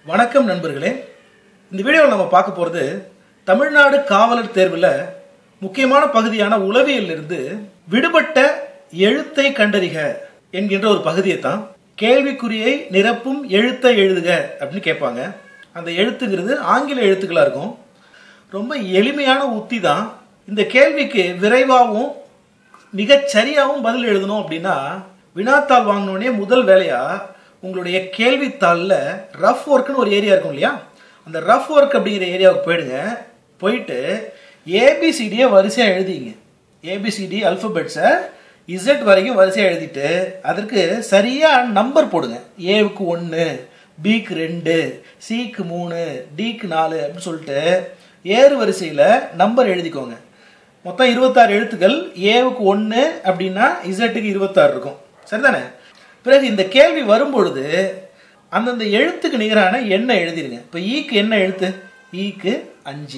வணக்கம் நண்பர்களே இந்த வீடியோவில் நம்ம பார்க்க போகிறது தமிழ்நாடு காவலர் தேர்வில் முக்கியமான பகுதியான உளவியல் இருந்து விடுபட்ட எழுத்தை கண்டறிக என்கின்ற ஒரு பகுதியை தான் கேள்விக்குறியை நிரப்பும் எழுத்தை எழுதுக அப்படின்னு கேட்பாங்க அந்த எழுத்துங்கிறது ஆங்கில எழுத்துக்களாக இருக்கும் ரொம்ப எளிமையான உத்தி தான் இந்த கேள்விக்கு விரைவாகவும் மிகச் சரியாகவும் பதில் எழுதணும் அப்படின்னா வினாத்தாள் வாங்கினோடனே முதல் வேலையா உங்களுடைய கேள்வித்தாளில் ரஃப் ஒர்க்குன்னு ஒரு ஏரியா இருக்கும் இல்லையா அந்த ரஃப் ஒர்க் அப்படிங்கிற ஏரியாவுக்கு போயிடுங்க போயிட்டு ஏபிசிடியை வரிசையாக எழுதிங்க ஏபிசிடி அல்ஃபபெட்ஸை இசட் வரைக்கும் வரிசையாக எழுதிட்டு அதற்கு சரியாக நம்பர் போடுங்க ஏவுக்கு ஒன்று பிக்கு ரெண்டு சிக்கு மூணு டிக்கு நாலு அப்படின்னு சொல்லிட்டு ஏறு வரிசையில் நம்பர் எழுதிக்கோங்க மொத்தம் இருபத்தாறு எழுத்துக்கள் ஏவுக்கு ஒன்று அப்படின்னா இசட்டுக்கு இருபத்தாறு இருக்கும் சரிதானே பிறகு இந்த கேள்வி வரும்பொழுது அந்தந்த எழுத்துக்கு நிகரான எண்ணை எழுதிருங்க இப்போ ஈக்கு என்ன எழுத்து ஈக்கு அஞ்சு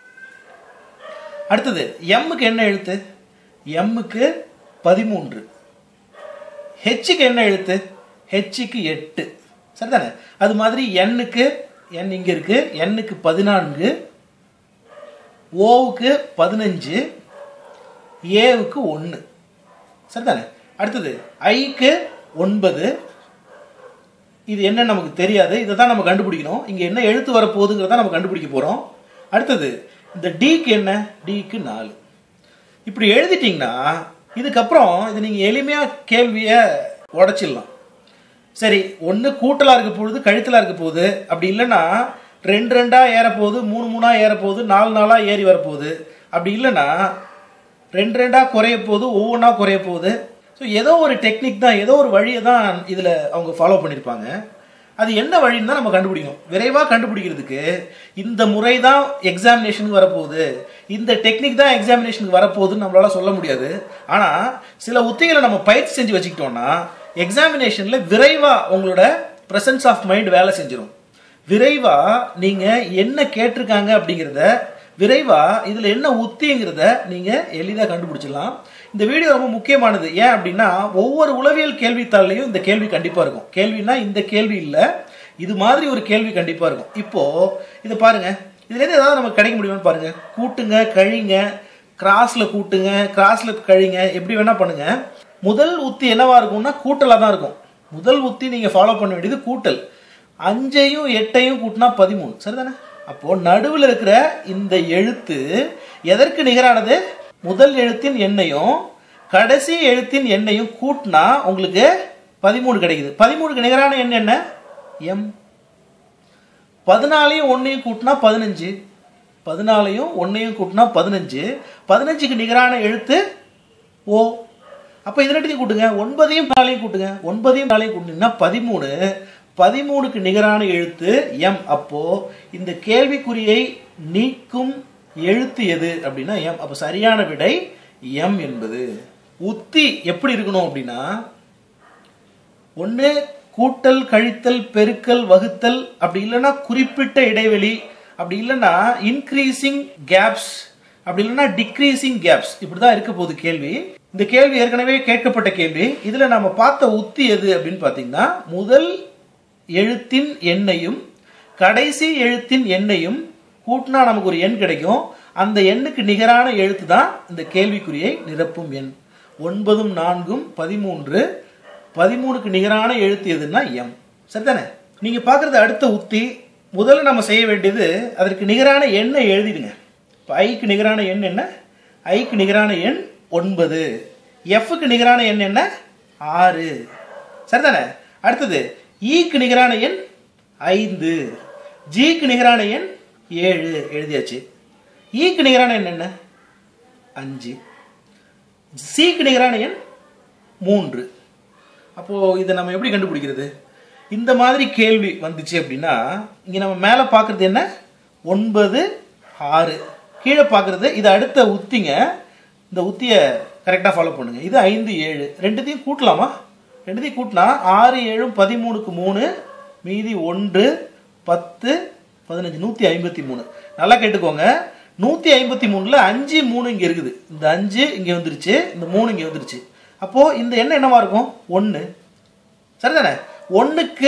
அடுத்தது எம்முக்கு என்ன எழுத்து எம்முக்கு பதிமூன்று ஹெச்சுக்கு என்ன எழுத்து ஹெச்சுக்கு எட்டு சரிதானே அது மாதிரி எண்ணுக்கு எண் இங்க இருக்கு எண்ணுக்கு பதினான்கு ஓவுக்கு பதினஞ்சு ஏவுக்கு ஒன்று சரிதானே அடுத்தது ஐக்கு ஒன்பது இது என்ன நமக்கு தெரியாது இதை தான் நம்ம கண்டுபிடிக்கணும் இங்கே என்ன எழுத்து வரப்போகுதுங்கிறத நம்ம கண்டுபிடிக்க போகிறோம் அடுத்தது இந்த டிக்கு என்ன டிக்கு நாலு இப்படி எழுதிட்டிங்கன்னா இதுக்கப்புறம் இது நீங்கள் எளிமையாக கேள்வியை உடச்சிடலாம் சரி ஒன்று கூட்டலாக இருக்க போகுது கழுத்தலாக இருக்க போகுது அப்படி இல்லைன்னா ரெண்டு ரெண்டாக ஏற போகுது மூணு மூணாக ஏற போகுது நாலு நாளாக ஏறி வரப்போகுது அப்படி இல்லைன்னா ரெண்டு ரெண்டாக குறைய போகுது ஒவ்வொன்றா குறைய போகுது ஸோ ஏதோ ஒரு டெக்னிக் தான் ஏதோ ஒரு வழியை தான் இதில் அவங்க ஃபாலோ பண்ணியிருப்பாங்க அது என்ன வழின்னு தான் நம்ம கண்டுபிடிக்கணும் விரைவாக கண்டுபிடிக்கிறதுக்கு இந்த முறை தான் எக்ஸாமினேஷனுக்கு வரப்போகுது இந்த டெக்னிக் தான் எக்ஸாமினேஷனுக்கு வரப்போகுதுன்னு நம்மளால சொல்ல முடியாது ஆனால் சில உத்திகளை நம்ம பயிற்சி செஞ்சு வச்சுக்கிட்டோம்னா எக்ஸாமினேஷனில் விரைவாக உங்களோட ப்ரெசன்ஸ் ஆஃப் மைண்ட் வேலை செஞ்சிடும் விரைவாக நீங்கள் என்ன கேட்டிருக்காங்க அப்படிங்கிறத விரைவாக இதில் என்ன உத்திங்கிறத நீங்கள் எளிதாக கண்டுபிடிச்சிடலாம் இந்த வீடியோ ரொம்ப முக்கியமானது ஏன் அப்படின்னா ஒவ்வொரு உளவியல் கேள்வித்தாள்லையும் இந்த கேள்வி கண்டிப்பாக இருக்கும் கேள்வினா இந்த கேள்வி இல்லை இது மாதிரி ஒரு கேள்வி கண்டிப்பாக இருக்கும் இப்போ இதை பாருங்க இதுலேருந்து ஏதாவது நமக்கு கிடைக்க முடியுமான்னு பாருங்க கூட்டுங்க கழிங்க கிராஸ்ல கூட்டுங்க கிராஸ்ல கழிங்க எப்படி வேணா பண்ணுங்க முதல் உத்தி என்னவா இருக்கும்னா கூட்டலாக தான் இருக்கும் முதல் உத்தி நீங்கள் ஃபாலோ பண்ண வேண்டியது கூட்டல் அஞ்சையும் எட்டையும் கூட்டினா பதிமூணு சரிதானே அப்போ நடுவில் இருக்கிற இந்த எழுத்து எதற்கு நிகரானது முதல் எழுத்தின் எண்ணையும் கடைசி எழுத்தின் எண்ணையும் கூட்டினா உங்களுக்கு பதிமூணு கிடைக்குது பதிமூணுக்கு நிகரான எண் என்ன எம் பதினாலையும் ஒன்றையும் கூட்டினா பதினஞ்சு பதினாலையும் ஒன்றையும் கூட்டினா பதினஞ்சு பதினஞ்சுக்கு நிகரான எழுத்து ஓ அப்போ இது ரெண்டுத்தையும் கூட்டுங்க ஒன்பதையும் நாளையும் கூட்டுங்க ஒன்பதையும் நாளையும் கூட்டினீங்கன்னா பதிமூணு பதிமூணுக்கு நிகரான எழுத்து எம் அப்போ இந்த கேள்விக்குறியை நீக்கும் எழுத்து எது அப்படின்னா எம் அப்போ சரியான விடை எம் என்பது உத்தி எப்படி இருக்கணும் அப்படின்னா ஒன்று கூட்டல் கழித்தல் பெருக்கல் வகுத்தல் அப்படி இல்லைன்னா குறிப்பிட்ட இடைவெளி அப்படி இல்லைன்னா இன்க்ரீசிங் கேப்ஸ் அப்படி இல்லைன்னா டிக்ரீசிங் கேப்ஸ் இப்படி தான் இருக்க போகுது கேள்வி இந்த கேள்வி ஏற்கனவே கேட்கப்பட்ட கேள்வி இதில் நம்ம பார்த்த உத்தி எது அப்படின்னு பார்த்தீங்கன்னா முதல் எழுத்தின் எண்ணையும் கடைசி எழுத்தின் எண்ணையும் கூட்டினா நமக்கு ஒரு எண் கிடைக்கும் அந்த எண்ணுக்கு நிகரான எழுத்து தான் இந்த கேள்விக்குறியை நிரப்பும் எண் ஒன்பதும் நான்கும் பதிமூன்று பதிமூணுக்கு நிகரான எழுத்து எதுன்னா எம் சரிதானே நீங்க பார்க்கறது அடுத்த உத்தி முதல்ல நம்ம செய்ய வேண்டியது அதற்கு நிகரான எண்ணை எழுதிடுங்க இப்போ ஐக்கு நிகரான எண் என்ன ஐக்கு நிகரான எண் ஒன்பது எஃப்க்கு நிகரான எண் என்ன ஆறு சரிதானே அடுத்தது ஈக்கு நிகரான எண் ஐந்து ஜிக்கு நிகரான எண் ஏழு எழுதியாச்சு ஈக்கு நிகரான எண் என்ன அஞ்சு சிக்கு நிகரான எண் மூன்று அப்போது இதை நம்ம எப்படி கண்டுபிடிக்கிறது இந்த மாதிரி கேள்வி வந்துச்சு அப்படின்னா இங்கே நம்ம மேலே பார்க்குறது என்ன ஒன்பது ஆறு கீழே பார்க்குறது இது அடுத்த உத்திங்க இந்த உத்தியை கரெக்டாக ஃபாலோ பண்ணுங்க இது ஐந்து ஏழு ரெண்டுத்தையும் கூட்டலாமா ரெண்டுத்தையும் கூட்டினா ஆறு ஏழும் பதிமூணுக்கு மூணு மீதி ஒன்று பத்து பதினஞ்சு நூற்றி ஐம்பத்தி மூணு நல்லா கேட்டுக்கோங்க நூற்றி ஐம்பத்தி மூணில் அஞ்சு மூணு இங்கே இருக்குது இந்த அஞ்சு இங்கே வந்துருச்சு இந்த மூணு இங்கே வந்துருச்சு அப்போது இந்த எண்ணம் என்னவா இருக்கும் ஒன்று சரிதானே ஒன்றுக்கு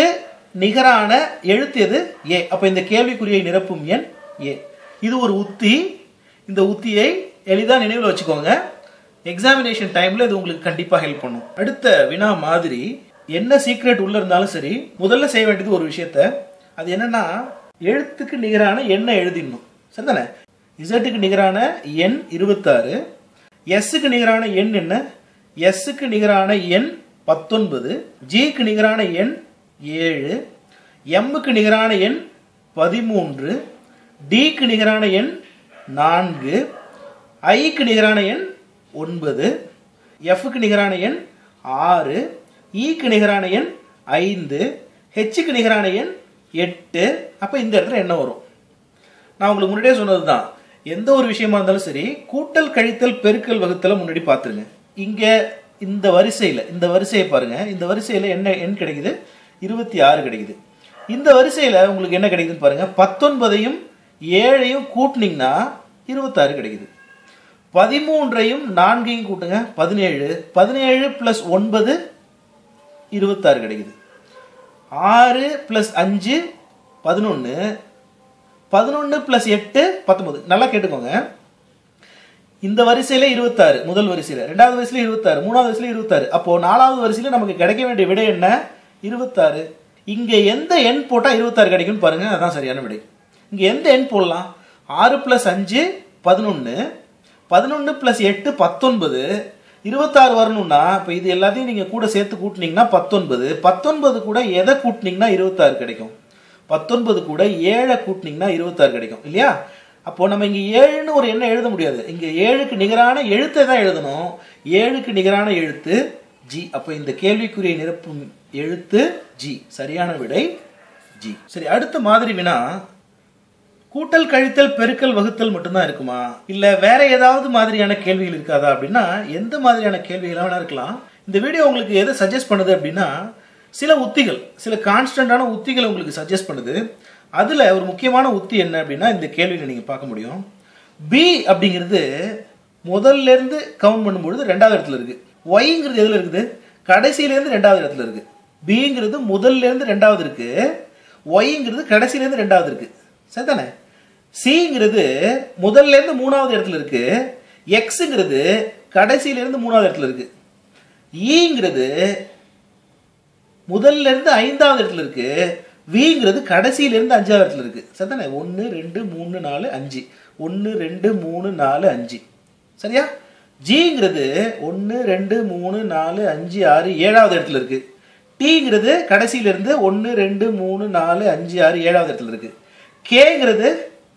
நிகரான எழுத்து எது ஏ அப்ப இந்த கேள்விக்குறியை நிரப்பும் எண் ஏ இது ஒரு உத்தி இந்த உத்தியை எளிதா நினைவில் வச்சுக்கோங்க எக்ஸாமினேஷன் டைம்ல இது உங்களுக்கு கண்டிப்பா ஹெல்ப் பண்ணும் அடுத்த வினா மாதிரி என்ன சீக்ரெட் உள்ள இருந்தாலும் சரி முதல்ல செய்ய வேண்டியது ஒரு விஷயத்த அது என்னன்னா எழுத்துக்கு நிகரான எண்ணை எழுதிடணும் சரிதானே இசட்டுக்கு நிகரான எண் இருபத்தாறு எஸ்ஸுக்கு நிகரான எண் என்ன எஸ்ஸுக்கு நிகரான எண் பத்தொன்பது ஜிக்கு நிகரான எண் ஏழு எம்முக்கு நிகரான எண் பதிமூன்று டிக்கு நிகரான எண் நான்கு ஐக்கு நிகரான எண் ஒன்பது எஃப்க்கு நிகரான எண் ஆறு ஈக்கு நிகரான எண் ஐந்து ஹெச்சுக்கு நிகரான எண் எட்டு அப்போ இந்த இடத்துல என்ன வரும் நான் உங்களுக்கு முன்னாடியே சொன்னது தான் எந்த ஒரு விஷயமா இருந்தாலும் சரி கூட்டல் கழித்தல் பெருக்கல் வகுத்தல முன்னாடி பார்த்துருங்க இங்க இந்த வரிசையில் இந்த வரிசையை பாருங்க இந்த வரிசையில் என்ன எண் கிடைக்குது இருபத்தி ஆறு கிடைக்குது இந்த வரிசையில் உங்களுக்கு என்ன கிடைக்குதுன்னு பாருங்க பத்தொன்பதையும் ஏழையும் கூட்டினீங்கன்னா இருபத்தாறு கிடைக்குது பதிமூன்றையும் நான்கையும் கூட்டுங்க பதினேழு பதினேழு பிளஸ் ஒன்பது இருபத்தாறு கிடைக்குது ஆறு பிளஸ் அஞ்சு பதினொன்று பதினொன்று பிளஸ் எட்டு பத்தொன்பது நல்லா கேட்டுக்கோங்க இந்த வரிசையில இருபத்தாறு முதல் வரிசையில ரெண்டாவது வரிசையில இருபத்தாறு மூணாவது வரிசையில இருபத்தாறு அப்போ நாலாவது வரிசையில நமக்கு கிடைக்க வேண்டிய விடை என்ன இருபத்தாறு இங்க எந்த எண் போட்டா இருபத்தாறு கிடைக்கும்னு பாருங்க அதான் சரியான விடை இங்க எந்த எண் போடலாம் ஆறு பிளஸ் அஞ்சு பதினொன்று பதினொன்று பிளஸ் எட்டு பத்தொன்பது இருபத்தாறு வரணும்னா இப்போ இது எல்லாத்தையும் நீங்கள் கூட சேர்த்து கூட்டினீங்கன்னா பத்தொன்பது பத்தொன்பது கூட எதை கூட்டினீங்கன்னா இருபத்தாறு கிடைக்கும் பத்தொன்பது கூட ஏழை கூட்டினீங்கன்னா இருபத்தாறு கிடைக்கும் இல்லையா அப்போ நம்ம இங்க ஏழுன்னு ஒரு எண்ணை எழுத முடியாது இங்க ஏழுக்கு நிகரான எழுத்தை தான் எழுதணும் ஏழுக்கு நிகரான எழுத்து ஜி அப்போ இந்த கேள்விக்குறியை நிரப்பும் எழுத்து ஜி சரியான விடை ஜி சரி அடுத்த மாதிரி வினா கூட்டல் கழித்தல் பெருக்கல் வகுத்தல் மட்டும்தான் இருக்குமா இல்ல வேற ஏதாவது மாதிரியான கேள்விகள் இருக்காதா அப்படின்னா எந்த மாதிரியான கேள்விகள் வேணா இருக்கலாம் இந்த வீடியோ உங்களுக்கு எதை சஜஸ்ட் பண்ணுது அப்படின்னா சில உத்திகள் சில கான்ஸ்டன்டான உத்திகளை உங்களுக்கு சஜஸ்ட் பண்ணுது அதுல ஒரு முக்கியமான உத்தி என்ன அப்படின்னா இந்த கேள்வியில நீங்க பார்க்க முடியும் பி அப்படிங்கிறது முதல்ல இருந்து கவுண்ட் பண்ணும்பொழுது ரெண்டாவது இடத்துல இருக்கு ஒய்ங்கிறது எதுல இருக்குது கடைசியில இருந்து ரெண்டாவது இடத்துல இருக்கு பிங்கிறது முதல்ல இருந்து ரெண்டாவது இருக்கு ஒய்ங்கிறது கடைசியில இருந்து ரெண்டாவது இருக்கு சரிதானே சிங்கிறது முதல்ல இருந்து மூணாவது இடத்துல இருக்கு எக்ஸுங்கிறது கடைசியில இருந்து மூணாவது இடத்துல இருக்கு ஈங்கிறது முதல்ல இருந்து ஐந்தாவது இடத்துல இருக்கு விங்கிறது கடைசியில இருந்து அஞ்சாவது இடத்துல இருக்கு சரிதானே ஒன்று ரெண்டு மூணு நாலு அஞ்சு ஒன்று ரெண்டு மூணு நாலு அஞ்சு சரியா ஜிங்கிறது ஒன்று ரெண்டு மூணு நாலு அஞ்சு ஆறு ஏழாவது இடத்துல இருக்கு டீங்கிறது கடைசியில இருந்து ஒன்று ரெண்டு மூணு நாலு அஞ்சு ஆறு ஏழாவது இடத்துல இருக்கு கேங்கிறது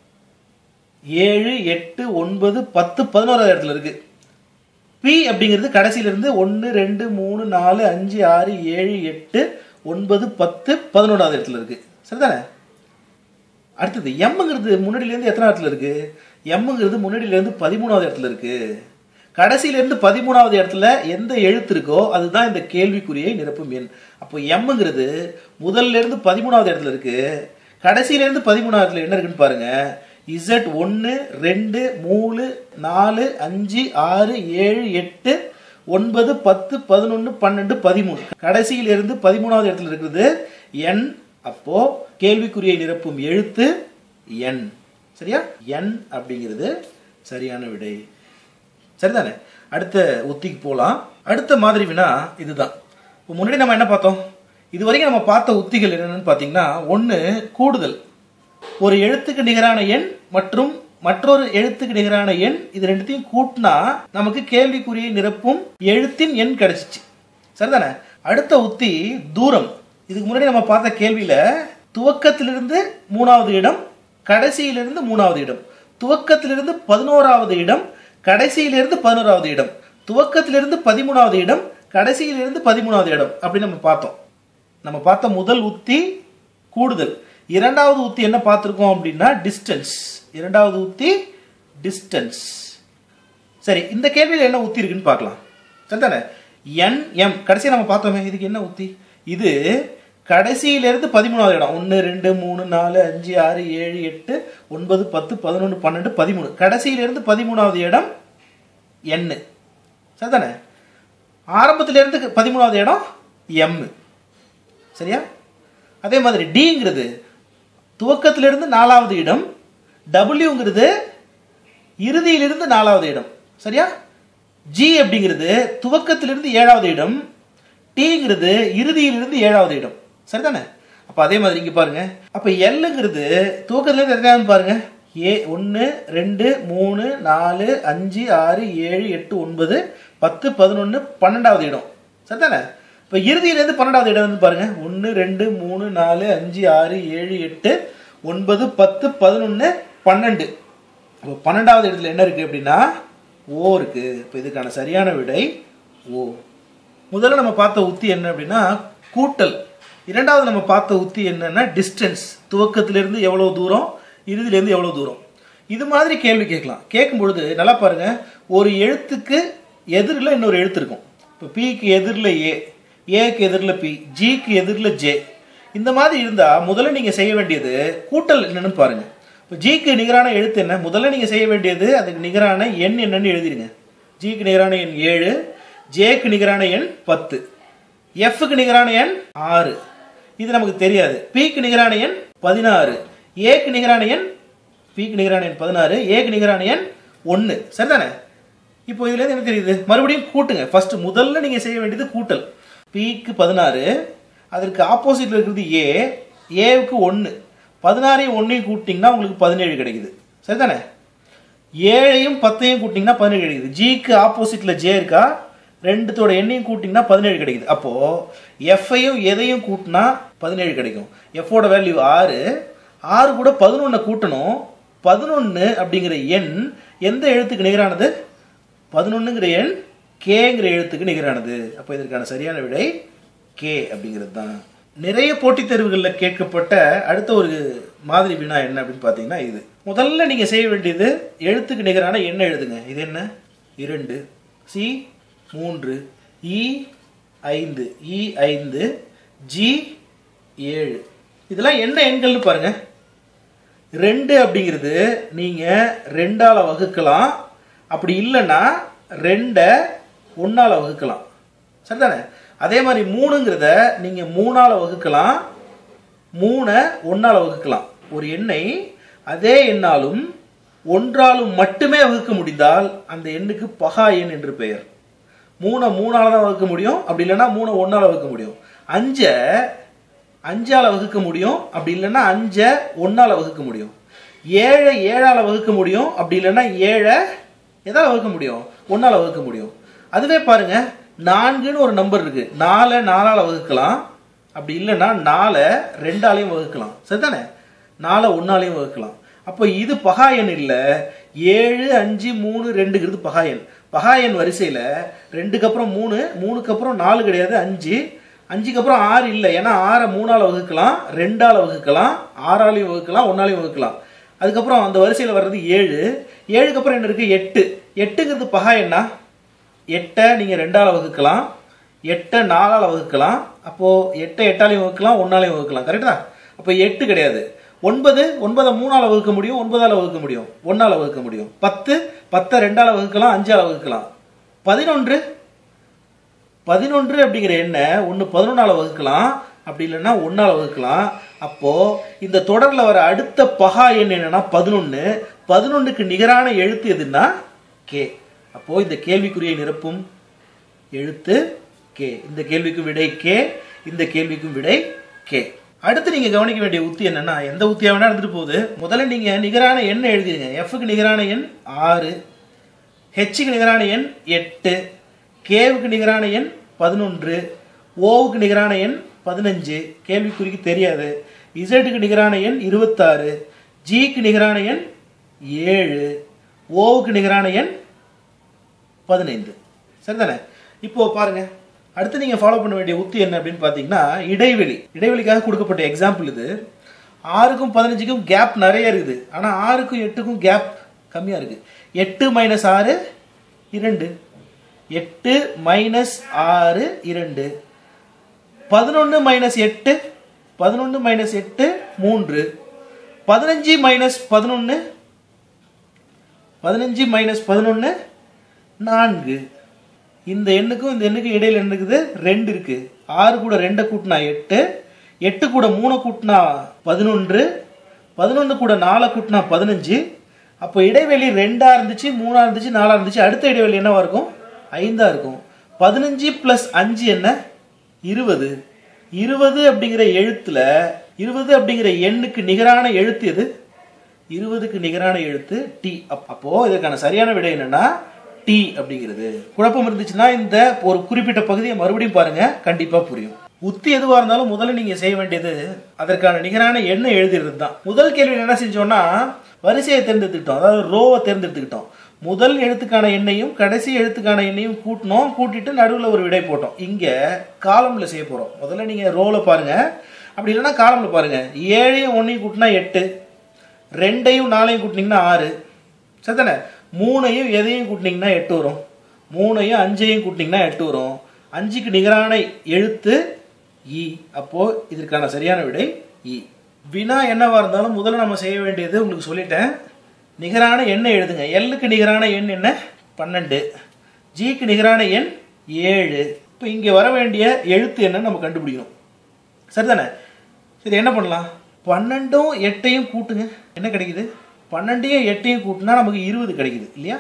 ஏழு எட்டு ஒன்பது பத்து பதினோராவது இடத்துல இருக்கு பி அப்படிங்கிறது கடைசியில இருந்து ஒன்று ரெண்டு மூணு நாலு அஞ்சு ஆறு ஏழு எட்டு ஒன்பது பத்து பதினொன்றாவது இடத்துல இருக்கு சரிதானே அடுத்தது எம்ங்கிறது முன்னாடியிலேருந்து எத்தனை இடத்துல இருக்கு எம்ங்கிறது முன்னாடியிலேருந்து பதிமூணாவது இடத்துல இருக்கு கடைசியிலேருந்து பதிமூணாவது இடத்துல எந்த எழுத்து இருக்கோ அதுதான் இந்த கேள்விக்குறியை நிரப்பும் எண் அப்போ எம்ங்கிறது முதல்ல இருந்து பதிமூணாவது இடத்துல இருக்கு கடைசியிலேருந்து பதிமூணாவது இடத்துல என்ன இருக்குன்னு பாருங்க இசட் ஒன்று ரெண்டு மூணு நாலு அஞ்சு ஆறு ஏழு எட்டு ஒன்பது பத்து பதினொன்று பன்னெண்டு பதிமூணு கடைசியிலிருந்து பதிமூணாவது இடத்துல இருக்குது என் அப்போ கேள்விக்குறியை நிரப்பும் எழுத்து என் சரியா என் அப்படிங்கிறது சரியான விடை சரிதானே அடுத்த உத்திக்கு போகலாம் அடுத்த மாதிரி வினா இதுதான் இப்போ முன்னாடி நம்ம என்ன பார்த்தோம் இது வரைக்கும் நம்ம பார்த்த உத்திகள் என்னென்னு பார்த்தீங்கன்னா ஒன்று கூடுதல் ஒரு எழுத்துக்கு நிகரான எண் மற்றும் மற்றொரு எழுத்துக்கு நிகரான எண் இது ரெண்டுத்தையும் கூட்டினா நமக்கு கேள்விக்குறியை நிரப்பும் எழுத்தின் எண் கிடைச்சிச்சு சரிதானே அடுத்த உத்தி தூரம் இதுக்கு முன்னாடி நம்ம பார்த்த கேள்வியில துவக்கத்திலிருந்து மூணாவது இடம் கடைசியிலிருந்து மூணாவது இடம் துவக்கத்திலிருந்து பதினோராவது இடம் கடைசியிலிருந்து பதினோராவது இடம் துவக்கத்திலிருந்து பதிமூணாவது இடம் கடைசியிலிருந்து பதிமூணாவது இடம் அப்படின்னு நம்ம பார்த்தோம் நம்ம பார்த்த முதல் உத்தி கூடுதல் இரண்டாவது உத்தி என்ன பார்த்துருக்கோம் அப்படின்னா டிஸ்டன்ஸ் இரண்டாவது உத்தி டிஸ்டன்ஸ் சரி இந்த கேள்வியில் என்ன உத்தி இருக்குன்னு பார்க்கலாம் சரிதானே என் எம் கடைசியாக நம்ம பார்த்தோமே இதுக்கு என்ன உத்தி இது கடைசியிலிருந்து பதிமூணாவது இடம் ஒன்று ரெண்டு மூணு நாலு அஞ்சு ஆறு ஏழு எட்டு ஒன்பது பத்து பதினொன்று பன்னெண்டு பதிமூணு கடைசியிலிருந்து பதிமூணாவது இடம் எண்ணு சரிதானே ஆரம்பத்திலிருந்து பதிமூணாவது இடம் எம் சரியா அதே மாதிரி டிங்கிறது துவக்கத்திலிருந்து நாலாவது இடம் டபிள்யூங்கிறது இறுதியிலிருந்து நாலாவது இடம் சரியா ஜி அப்படிங்கிறது துவக்கத்திலிருந்து ஏழாவது இடம் டிங்கிறது இறுதியிலிருந்து ஏழாவது இடம் சரிதானே அப்போ அதே மாதிரி இங்கே பாருங்க அப்போ எல்லுங்கிறது துவக்கத்திலிருந்து எத்தனையாவது பாருங்க ஏ ஒன்று ரெண்டு மூணு நாலு அஞ்சு ஆறு ஏழு எட்டு ஒன்பது பத்து பதினொன்று பன்னெண்டாவது இடம் சரிதானே இப்போ இறுதியிலேருந்து பன்னெண்டாவது இடம் வந்து பாருங்க ஒன்று ரெண்டு மூணு நாலு அஞ்சு ஆறு ஏழு எட்டு ஒன்பது பத்து பதினொன்று பன்னெண்டு இப்போ பன்னெண்டாவது இடத்துல என்ன இருக்குது அப்படின்னா ஓ இருக்குது இப்போ இதுக்கான சரியான விடை ஓ முதல்ல நம்ம பார்த்த உத்தி என்ன அப்படின்னா கூட்டல் இரண்டாவது நம்ம பார்த்த உத்தி என்னன்னா டிஸ்டன்ஸ் துவக்கத்திலிருந்து எவ்வளோ தூரம் இறுதியிலேருந்து எவ்வளோ தூரம் இது மாதிரி கேள்வி கேட்கலாம் கேட்கும் பொழுது நல்லா பாருங்க ஒரு எழுத்துக்கு எதிரில் இன்னொரு எழுத்து இருக்கும் இப்போ பிக்கு எதிரில் ஏ ஏக்கு எதிரில் பி ஜிக்கு எதிரில் ஜே இந்த மாதிரி இருந்தால் முதல்ல நீங்கள் செய்ய வேண்டியது கூட்டல் என்னன்னு பாருங்க இப்போ ஜிக்கு நிகரான எழுத்து என்ன முதல்ல நீங்கள் செய்ய வேண்டியது அதுக்கு நிகரான எண் என்னன்னு எழுதிடுங்க ஜிக்கு நிகரான எண் ஏழு ஜேக்கு நிகரான எண் பத்து எஃப்க்கு நிகரான எண் ஆறு இது நமக்கு தெரியாது பிக்கு நிகரான எண் பதினாறு ஏக்கு நிகரான எண் பிக்கு நிகரான எண் பதினாறு ஏக்கு நிகரான எண் ஒன்று சரிதானே இப்போ இதுல இருந்து என்ன தெரியுது மறுபடியும் கூட்டுங்க ஃபர்ஸ்ட் முதல்ல நீங்க செய்ய வேண்டியது கூட்டல் பிக்கு பதினாறு அதற்கு ஆப்போசிட்ல இருக்கிறது ஏ ஏவுக்கு ஒன்று பதினாறையும் ஒன்றையும் கூட்டிங்கன்னா உங்களுக்கு பதினேழு கிடைக்குது சரிதானே ஏழையும் பத்தையும் கூட்டிங்கன்னா பதினேழு கிடைக்குது ஜிக்கு ஆப்போசிட்ல ஜே இருக்கா ரெண்டுத்தோட எண்ணையும் கூட்டிங்கன்னா பதினேழு கிடைக்குது அப்போ எஃப்ஐயும் எதையும் கூட்டினா பதினேழு கிடைக்கும் எஃபோட வேல்யூ ஆறு ஆறு கூட பதினொன்னை கூட்டணும் பதினொன்று அப்படிங்கிற எண் எந்த எழுத்துக்கு நிகரானது பதினொன்றுங்கிற எண் கேங்கிற எழுத்துக்கு நிகரானது அப்போ இதற்கான சரியான விடை கே அப்படிங்கிறது தான் நிறைய போட்டித் தேர்வுகளில் கேட்கப்பட்ட அடுத்த ஒரு மாதிரி வினா என்ன அப்படின்னு பார்த்தீங்கன்னா இது முதல்ல நீங்கள் செய்ய வேண்டியது எழுத்துக்கு நிகரான எண்ண எழுதுங்க இது என்ன இரண்டு சி மூன்று இ ஐந்து இ ஐந்து ஜி ஏழு இதெல்லாம் என்ன எண்கள்னு பாருங்க ரெண்டு அப்படிங்கிறது நீங்க ரெண்டால வகுக்கலாம் அப்படி இல்லைன்னா ரெண்டை ஒன்னால வகுக்கலாம் சரிதானே அதே மாதிரி மூணுங்கிறத நீங்க மூணால வகுக்கலாம் மூணை ஒன்னால வகுக்கலாம் ஒரு எண்ணை அதே எண்ணாலும் ஒன்றாலும் மட்டுமே வகுக்க முடிந்தால் அந்த எண்ணுக்கு பகா எண் என்று பெயர் மூணை மூணால தான் வகுக்க முடியும் அப்படி இல்லைன்னா மூணை ஒன்னால வகுக்க முடியும் அஞ்சை அஞ்சால வகுக்க முடியும் அப்படி இல்லைன்னா அஞ்சை ஒன்னால வகுக்க முடியும் ஏழை ஏழால வகுக்க முடியும் அப்படி இல்லைன்னா ஏழை எதால வகுக்க முடியும் ஒன்னால வகுக்க முடியும் அதுவே பாருங்க நான்குன்னு ஒரு நம்பர் இருக்கு நாலை நாலால வகுக்கலாம் அப்படி இல்லைன்னா நாலை ரெண்டாலையும் வகுக்கலாம் சரிதானே நாலை ஒன்னாலையும் வகுக்கலாம் அப்போ இது பகா எண் இல்லை ஏழு அஞ்சு மூணு ரெண்டுங்கிறது பகா எண் பகா எண் வரிசையில் ரெண்டுக்கு அப்புறம் மூணு மூணுக்கு அப்புறம் நாலு கிடையாது அஞ்சு அஞ்சுக்கு அப்புறம் ஆறு இல்லை ஏன்னா ஆறை மூணால வகுக்கலாம் ரெண்டால வகுக்கலாம் ஆறாலையும் வகுக்கலாம் ஒன்னாலையும் வகுக்கலாம் அதுக்கப்புறம் அந்த வரிசையில் வர்றது ஏழு ஏழுக்கு அப்புறம் என்ன இருக்கு எட்டு எட்டுங்கிறது பகா எண்ணா எட்டை நீங்கள் ரெண்டால வகுக்கலாம் எட்டை நாலால வகுக்கலாம் அப்போது எட்டை எட்டாலையும் வகுக்கலாம் ஒன்னாலையும் வகுக்கலாம் கரெக்டா அப்போ எட்டு கிடையாது ஒன்பது ஒன்பதை மூணால வகுக்க முடியும் ஒன்பதால வகுக்க முடியும் ஒன்னால வகுக்க முடியும் பத்து பத்தை ரெண்டால வகுக்கலாம் அஞ்சால வகுக்கலாம் பதினொன்று பதினொன்று அப்படிங்கிற எண்ணை ஒன்று பதினொன்னால வகுக்கலாம் அப்படி இல்லைன்னா ஒன்னால வகுக்கலாம் அப்போ இந்த தொடர்ல வர அடுத்த பகா எண் என்னன்னா பதினொன்று பதினொன்றுக்கு நிகரான எழுத்து எதுன்னா கே அப்போ இந்த கேள்விக்குறியை நிரப்பும் எழுத்து கே இந்த கேள்விக்கு விடை கே இந்த கேள்விக்கும் விடை கே அடுத்து நீங்க கவனிக்க வேண்டிய உத்தி என்னன்னா எந்த உத்தியா வேணா இருந்துட்டு போகுது முதல்ல நீங்க நிகரான எண் எழுதிடுங்க எஃப்க்கு நிகரான எண் ஆறு ஹெச்சுக்கு நிகரான எண் எட்டு கேவுக்கு நிகரான எண் பதினொன்று ஓவுக்கு நிகரான எண் பதினஞ்சு கேள்விக்குறிக்கு தெரியாது இசட்டுக்கு நிகரான எண் இருபத்தாறு ஜிக்கு நிகரான எண் ஏழு ஓவுக்கு நிகரான எண் பதினைந்து சரிதானே இப்போ பாருங்க அடுத்து நீங்க ஃபாலோ பண்ண வேண்டிய உத்தி என்ன அப்படின்னு பார்த்தீங்கன்னா இடைவெளி இடைவெளிக்காக கொடுக்கப்பட்ட எக்ஸாம்பிள் இது ஆறுக்கும் பதினஞ்சுக்கும் கேப் நிறைய இருக்குது ஆனால் ஆறுக்கும் எட்டுக்கும் கேப் கம்மியாக இருக்கு எட்டு மைனஸ் ஆறு இரண்டு எட்டு மைனஸ் ஆறு இரண்டு பதினொன்று மைனஸ் எட்டு பதினொன்று மைனஸ் எட்டு மூன்று பதினஞ்சு மைனஸ் பதினொன்று பதினஞ்சு மைனஸ் பதினொன்று நான்கு இந்த எண்ணுக்கும் இந்த எண்ணுக்கும் இடையில என்ன இருக்குது ரெண்டு இருக்கு ஆறு கூட ரெண்டை கூட்டினா எட்டு எட்டு கூட மூணு கூட்டினா பதினொன்று பதினொன்று கூட நாலை கூட்டினா பதினஞ்சு அப்போ இடைவெளி ரெண்டா இருந்துச்சு மூணா இருந்துச்சு நாலா இருந்துச்சு அடுத்த இடைவெளி என்னவா இருக்கும் ஐந்தா இருக்கும் பதினஞ்சு ப்ளஸ் அஞ்சு என்ன இருபது இருபது அப்படிங்கிற எழுத்துல இருபது அப்படிங்கிற எண்ணுக்கு நிகரான எழுத்து எது இருபதுக்கு நிகரான எழுத்து டி அப்போ இதற்கான சரியான விடை என்னன்னா டி அப்படிங்கிறது குழப்பம் இருந்துச்சுன்னா இந்த ஒரு குறிப்பிட்ட பகுதியை மறுபடியும் பாருங்க கண்டிப்பா புரியும் உத்தி எதுவா இருந்தாலும் முதல்ல நீங்க செய்ய வேண்டியது அதற்கான நிகரான எண்ணை எழுதுறது தான் முதல் கேள்வியில் என்ன செஞ்சோம்னா வரிசையை தேர்ந்தெடுத்துக்கிட்டோம் அதாவது ரோவை தேர்ந்தெடுத்துக்கிட்டோம் முதல் எழுத்துக்கான எண்ணையும் கடைசி எழுத்துக்கான எண்ணையும் கூட்டினோம் கூட்டிட்டு நடுவில் ஒரு விடை போட்டோம் இங்க காலம்ல செய்ய போறோம் முதல்ல நீங்க ரோல பாருங்க அப்படி இல்லைன்னா காலம்ல பாருங்க ஏழையும் ஒன்னையும் கூட்டினா எட்டு ரெண்டையும் நாலையும் கூட்டினீங்கன்னா ஆறு சரிதானே மூணையும் எதையும் கூட்டினீங்கன்னா எட்டு வரும் மூணையும் அஞ்சையும் கூட்டினீங்கன்னா எட்டு வரும் அஞ்சுக்கு நிகரான எழுத்து இ அப்போ இதற்கான சரியான விடை இ வினா என்னவா இருந்தாலும் முதல்ல நம்ம செய்ய வேண்டியது உங்களுக்கு சொல்லிட்டேன் நிகரான எண்ணை எழுதுங்க எல்லுக்கு நிகரான எண் என்ன பன்னெண்டு ஜிக்கு நிகரான எண் ஏழு இப்போ இங்கே வர வேண்டிய எழுத்து என்னன்னு நம்ம கண்டுபிடிக்கணும் சரிதானே சரி என்ன பண்ணலாம் பன்னெண்டும் எட்டையும் கூட்டுங்க என்ன கிடைக்குது பன்னெண்டையும் எட்டையும் கூட்டினா நமக்கு இருபது கிடைக்குது இல்லையா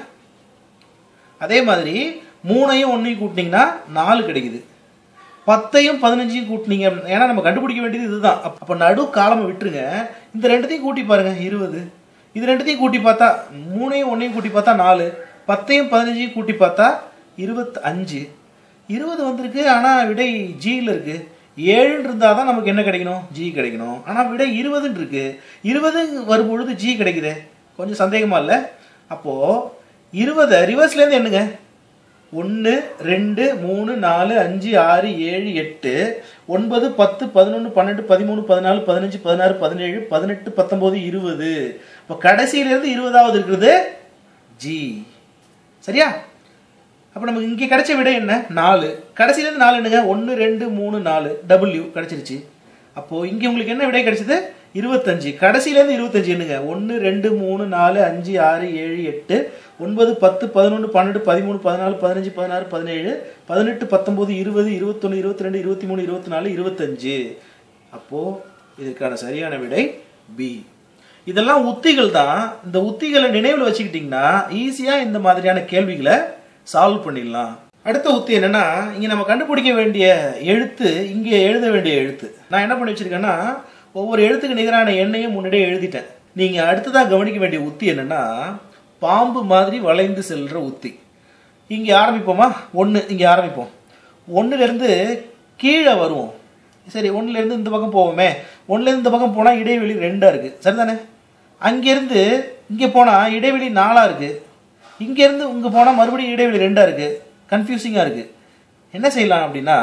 அதே மாதிரி மூணையும் ஒன்றையும் கூட்டினீங்கன்னா நாலு கிடைக்குது பத்தையும் பதினஞ்சையும் கூட்டினீங்க ஏன்னா நம்ம கண்டுபிடிக்க வேண்டியது இதுதான் அப்ப- அப்ப நடு காலமை விட்டுருங்க இந்த ரெண்டுத்தையும் கூட்டி பாருங்க இருபது இது ரெண்டுத்தையும் கூட்டி பார்த்தா மூணையும் ஒன்றையும் கூட்டி பார்த்தா நாலு பத்தையும் பதினஞ்சையும் கூட்டி பார்த்தா இருபத்தி அஞ்சு இருபது வந்திருக்கு ஆனால் விடை ஜியில் இருக்கு ஏழுன்னு இருந்தால் தான் நமக்கு என்ன கிடைக்கணும் ஜி கிடைக்கணும் ஆனால் விடை இருபதுன்னு இருக்கு இருபது வரும்பொழுது ஜி கிடைக்குதே கொஞ்சம் சந்தேகமா இல்லை அப்போது இருபதை ரிவர்ஸ்லேருந்து எண்ணுங்க ஒன்று ரெண்டு மூணு நாலு அஞ்சு ஆறு ஏழு எட்டு ஒன்பது பத்து பதினொன்று பன்னெண்டு பதிமூணு பதினாலு பதினஞ்சு பதினாறு பதினேழு பதினெட்டு பத்தொம்போது இருபது இப்போ கடைசியிலேருந்து இருபதாவது இருக்கிறது ஜி சரியா அப்போ நமக்கு இங்கே கிடைச்ச விடை என்ன நாலு கடைசியிலேருந்து நாலு என்னங்க ஒன்று ரெண்டு மூணு நாலு டபிள்யூ கிடைச்சிருச்சு அப்போது இங்கே உங்களுக்கு என்ன விடை கிடைச்சது இருபத்தஞ்சு கடைசியிலேருந்து இருபத்தஞ்சு என்னங்க ஒன்று ரெண்டு மூணு நாலு அஞ்சு ஆறு ஏழு எட்டு ஒன்பது பத்து பதினொன்று பன்னெண்டு பதிமூணு பதினாலு பதினஞ்சு பதினாறு பதினேழு பதினெட்டு பத்தொம்போது இருபது இருபத்தொன்று இருபத்தி ரெண்டு இருபத்தி மூணு இருபத்தி நாலு இருபத்தஞ்சு அப்போது இதுக்கான சரியான விடை பி இதெல்லாம் உத்திகள் தான் இந்த உத்திகளை நினைவில் வச்சுக்கிட்டிங்கன்னா ஈஸியாக இந்த மாதிரியான கேள்விகளை சால்வ் பண்ணிடலாம் அடுத்த உத்தி என்னன்னா இங்க நம்ம கண்டுபிடிக்க வேண்டிய எழுத்து இங்கே எழுத வேண்டிய எழுத்து நான் என்ன பண்ணி வச்சிருக்கேன்னா ஒவ்வொரு எழுத்துக்கு நிகரான எண்ணையும் முன்னாடியே எழுதிட்டேன் நீங்க அடுத்ததா கவனிக்க வேண்டிய உத்தி என்னன்னா பாம்பு மாதிரி வளைந்து செல்ற உத்தி இங்க ஆரம்பிப்போமா ஒன்று இங்க ஆரம்பிப்போம் ஒண்ணுல இருந்து கீழே வருவோம் சரி ஒண்ணுல இருந்து இந்த பக்கம் போவோமே ஒண்ணுல இருந்து இந்த பக்கம் போனா இடைவெளி ரெண்டா இருக்கு சரிதானே அங்கிருந்து இங்க போனா இடைவெளி நாலா இருக்கு இங்க இருந்து இங்க போனா மறுபடியும் இடைவெளி ரெண்டா இருக்கு கன்ஃபியூசிங்கா இருக்கு என்ன செய்யலாம் அப்படின்னா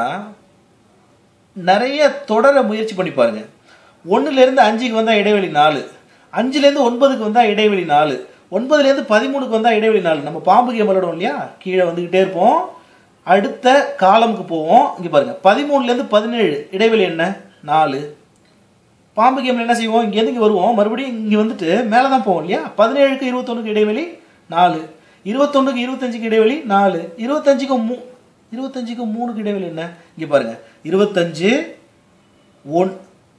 நிறைய தொடர முயற்சி பண்ணி பாருங்க ஒண்ணுல இருந்து அஞ்சுக்கு வந்தா இடைவெளி நாலு அஞ்சுல இருந்து ஒன்பதுக்கு வந்தா இடைவெளி நாலு ஒன்பதுல இருந்து பதிமூணுக்கு வந்தா இடைவெளி நாலு நம்ம பாம்பு கேம் விளையாடுவோம் இல்லையா கீழே வந்துகிட்டே இருப்போம் அடுத்த காலமுக்கு போவோம் இங்க பாருங்க பதிமூணுல இருந்து பதினேழு இடைவெளி என்ன நாலு பாம்பு கேம்ல என்ன செய்வோம் இங்கேருந்து இங்கே வருவோம் மறுபடியும் இங்கே வந்துட்டு மேலே தான் போவோம் இல்லையா பதினேழுக்கு இருபத்தொன்னுக்கு இடைவெளி நாலு இருபத்தொன்னுக்கு இருபத்தஞ்சுக்கு இடைவெளி நாலு இருபத்தஞ்சுக்கு மூ இருபத்தஞ்சுக்கு மூணுக்கு இடைவெளி என்ன இங்கே பாருங்க இருபத்தஞ்சு ஒன்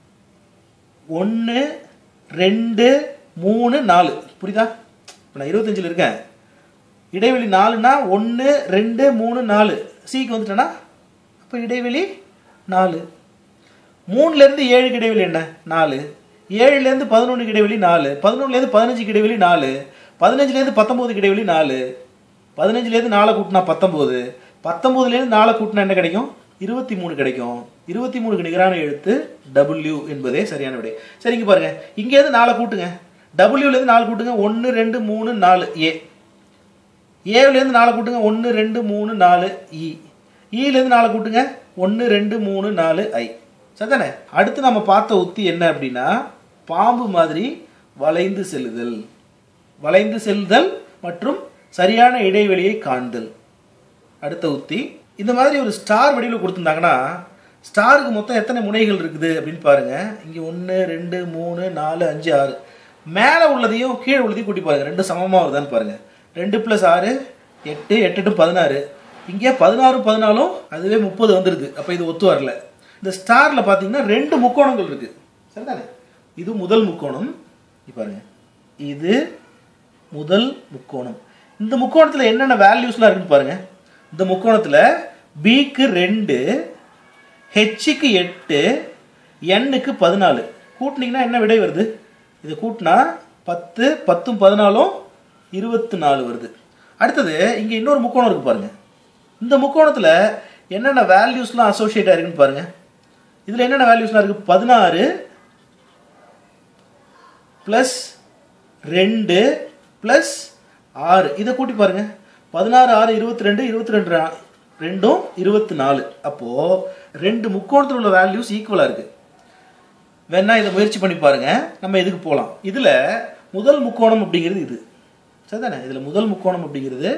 ஒன்று ரெண்டு மூணு நாலு புரியுதா இப்போ நான் இருபத்தஞ்சில் இருக்கேன் இடைவெளி நாலுனா ஒன்று ரெண்டு மூணு நாலு சிக்கு வந்துட்டேன்னா அப்போ இடைவெளி நாலு மூணுலேருந்து ஏழுக்கு இடைவெளி என்ன நாலு ஏழுலேருந்து பதினொன்றுக்கு இடைவெளி நாலு பதினொன்றுலேருந்து பதினஞ்சுக்கு இடைவெளி நாலு பதினஞ்சுலேருந்து பத்தொம்போதுக்கு இடைவெளி நாலு பதினஞ்சுலேருந்து நாலை கூட்டினா பத்தொம்போது பத்தொம்போதுலேருந்து நாலை கூட்டினா என்ன கிடைக்கும் இருபத்தி மூணு கிடைக்கும் இருபத்தி மூணுக்கு நிகரான எழுத்து டபிள்யூ என்பதே சரியான விடை சரி இங்க பாருங்க இங்கேருந்து நாலை கூட்டுங்க டபிள்யூலேருந்து நாலு கூட்டுங்க ஒன்று ரெண்டு மூணு நாலு ஏ ஏவுலேருந்து நாலு கூட்டுங்க ஒன்று ரெண்டு மூணு நாலு இ இலேருந்து நாலு கூட்டுங்க ஒன்று ரெண்டு மூணு நாலு ஐ சரிதானே அடுத்து நம்ம பார்த்த உத்தி என்ன அப்படின்னா பாம்பு மாதிரி வளைந்து செல்லுதல் வளைந்து செல்லுதல் மற்றும் சரியான இடைவெளியை காண்தல் அடுத்த உத்தி இந்த மாதிரி ஒரு ஸ்டார் வடிவில் கொடுத்துருந்தாங்கன்னா ஸ்டாருக்கு மொத்தம் எத்தனை முனைகள் இருக்குது அப்படின்னு பாருங்க இங்கே ஒன்று ரெண்டு மூணு நாலு அஞ்சு ஆறு மேலே உள்ளதையும் கீழே உள்ளதையும் கூட்டி பாருங்க ரெண்டு சமமாக வருதான்னு பாருங்க ரெண்டு ப்ளஸ் ஆறு எட்டு எட்டு எட்டு பதினாறு இங்கே பதினாறு பதினாலும் அதுவே முப்பது வந்துடுது அப்போ இது ஒத்து வரல இந்த ஸ்டாரில் பார்த்தீங்கன்னா ரெண்டு முக்கோணங்கள் இருக்கு சரிதானே இது முதல் முக்கோணம் இங்க பாருங்க இது முதல் முக்கோணம் இந்த முக்கோணத்தில் என்னென்ன வேல்யூஸ்லாம் இருக்குன்னு பாருங்க இந்த முக்கோணத்தில் பிக்கு ரெண்டு ஹெச்சுக்கு எட்டு எண்ணுக்கு பதினாலு கூட்டினீங்கன்னா என்ன விடை வருது இதை கூட்டினா பத்து பத்தும் பதினாலும் இருபத்தி நாலு வருது அடுத்தது இங்கே இன்னொரு முக்கோணம் இருக்கு பாருங்க இந்த முக்கோணத்தில் என்னென்ன வேல்யூஸ்லாம் அசோசியேட் ஆயிருக்குன்னு பாருங்க இதில் என்னென்ன வேல்யூஸ்லாம் இருக்கு பதினாறு ப்ளஸ் ரெண்டு ப்ளஸ் ஆறு இதை கூட்டி பாருங்க பதினாறு ஆறு இருபத்தி ரெண்டு இருபத்தி ரெண்டு ரெண்டும் இருபத்தி நாலு அப்போது ரெண்டு முக்கோணத்தில் உள்ள வேல்யூஸ் ஈக்குவலாக இருக்கு வேணா இதை முயற்சி பண்ணி பாருங்க நம்ம இதுக்கு போகலாம் இதில் முதல் முக்கோணம் அப்படிங்கிறது இது சரிதானே இதில் முதல் முக்கோணம் அப்படிங்கிறது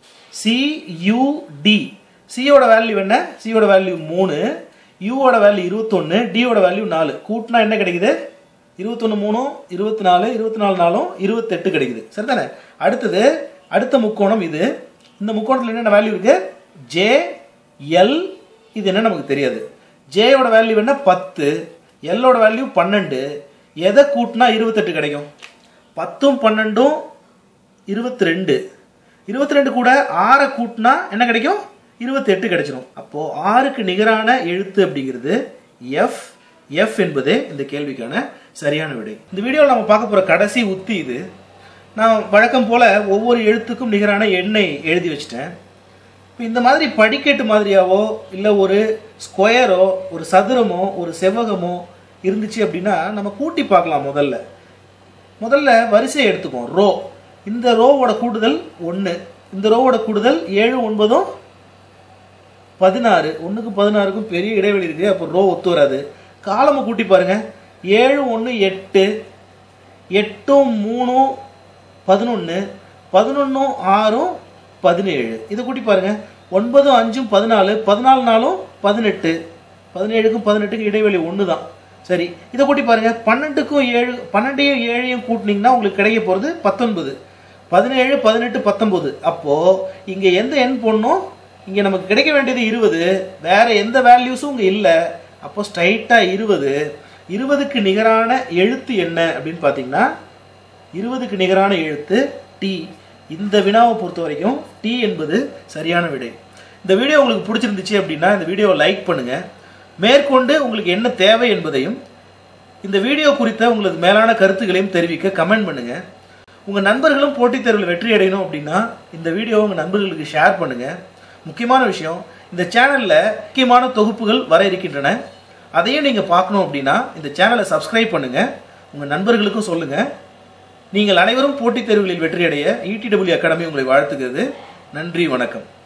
சியூடி சியோட வேல்யூ என்ன சியோட வேல்யூ மூணு யூவோட வேல்யூ இருபத்தொன்று டியோட வேல்யூ நாலு கூட்டினா என்ன கிடைக்குது இருபத்தொன்று மூணும் இருபத்தி நாலு இருபத்தி நாலு நாளும் இருபத்தெட்டு கிடைக்குது சரிதானே அடுத்தது அடுத்த முக்கோணம் இது இந்த முக்கோணத்தில் என்னென்ன வேல்யூ இருக்கு ஜே எல் இது என்ன நமக்கு தெரியாது ஜேயோட வேல்யூ என்ன பத்து எல்லோட வேல்யூ பன்னெண்டு எதை கூட்டினா இருபத்தெட்டு கிடைக்கும் பத்தும் பன்னெண்டும் இருபத்தி ரெண்டு இருபத்தி ரெண்டு கூட ஆறை கூட்டினா என்ன கிடைக்கும் இருபத்தெட்டு கிடைச்சிரும் அப்போ ஆறுக்கு நிகரான எழுத்து அப்படிங்கிறது எஃப் எஃப் என்பதே இந்த கேள்விக்கான சரியான விடை இந்த வீடியோவில் நம்ம பார்க்க போகிற கடைசி உத்தி இது நான் வழக்கம் போல ஒவ்வொரு எழுத்துக்கும் நிகரான எண்ணை எழுதி வச்சிட்டேன் இப்போ இந்த மாதிரி படிக்கட்டு மாதிரியாவோ இல்லை ஒரு ஸ்கொயரோ ஒரு சதுரமோ ஒரு செவ்வகமோ இருந்துச்சு அப்படின்னா நம்ம கூட்டி பார்க்கலாம் முதல்ல முதல்ல வரிசையை எடுத்துப்போம் ரோ இந்த ரோவோட கூடுதல் ஒன்று இந்த ரோவோட கூடுதல் ஏழு ஒன்பதும் பதினாறு ஒன்றுக்கும் பதினாறுக்கும் பெரிய இடைவெளி இருக்கு அப்போ ரோ ஒத்து வராது காலமை கூட்டி பாருங்க ஏழு ஒன்று எட்டு எட்டும் மூணும் பதினொன்று பதினொன்றும் ஆறும் பதினேழு இதை கூட்டி பாருங்க ஒன்பதும் அஞ்சும் பதினாலு பதினாலு நாளும் பதினெட்டு பதினேழுக்கும் பதினெட்டுக்கும் இடைவெளி ஒன்று தான் சரி இதை கூட்டி பாருங்க பன்னெண்டுக்கும் ஏழு பன்னெண்டையும் ஏழையும் கூட்டினீங்கன்னா உங்களுக்கு கிடைக்க போகிறது பத்தொன்பது பதினேழு பதினெட்டு பத்தொன்பது அப்போ இங்க எந்த எண் போடணும் இங்க நமக்கு கிடைக்க வேண்டியது இருபது வேற எந்த வேல்யூஸும் இங்க இல்லை அப்போ ஸ்ட்ரைட்டா இருபது இருபதுக்கு நிகரான எழுத்து என்ன அப்படின்னு பார்த்தீங்கன்னா இருபதுக்கு நிகரான எழுத்து டி இந்த வினாவை பொறுத்த வரைக்கும் டி என்பது சரியான விடை இந்த வீடியோ உங்களுக்கு பிடிச்சிருந்துச்சு அப்படின்னா இந்த வீடியோவை லைக் பண்ணுங்க மேற்கொண்டு உங்களுக்கு என்ன தேவை என்பதையும் இந்த வீடியோ குறித்த உங்களது மேலான கருத்துக்களையும் தெரிவிக்க கமெண்ட் பண்ணுங்க உங்க நண்பர்களும் போட்டித் தேர்வில் வெற்றி அடையணும் அப்படின்னா இந்த வீடியோவை உங்க நண்பர்களுக்கு ஷேர் பண்ணுங்க முக்கியமான விஷயம் இந்த சேனல்ல முக்கியமான தொகுப்புகள் வர இருக்கின்றன அதையும் நீங்க பார்க்கணும் அப்படின்னா இந்த சேனலை சப்ஸ்கிரைப் பண்ணுங்க உங்க நண்பர்களுக்கும் சொல்லுங்க நீங்கள் அனைவரும் போட்டித் தேர்வுகளில் வெற்றியடைய இடிடபிள்யூ அகாடமி உங்களை வாழ்த்துகிறது நன்றி வணக்கம்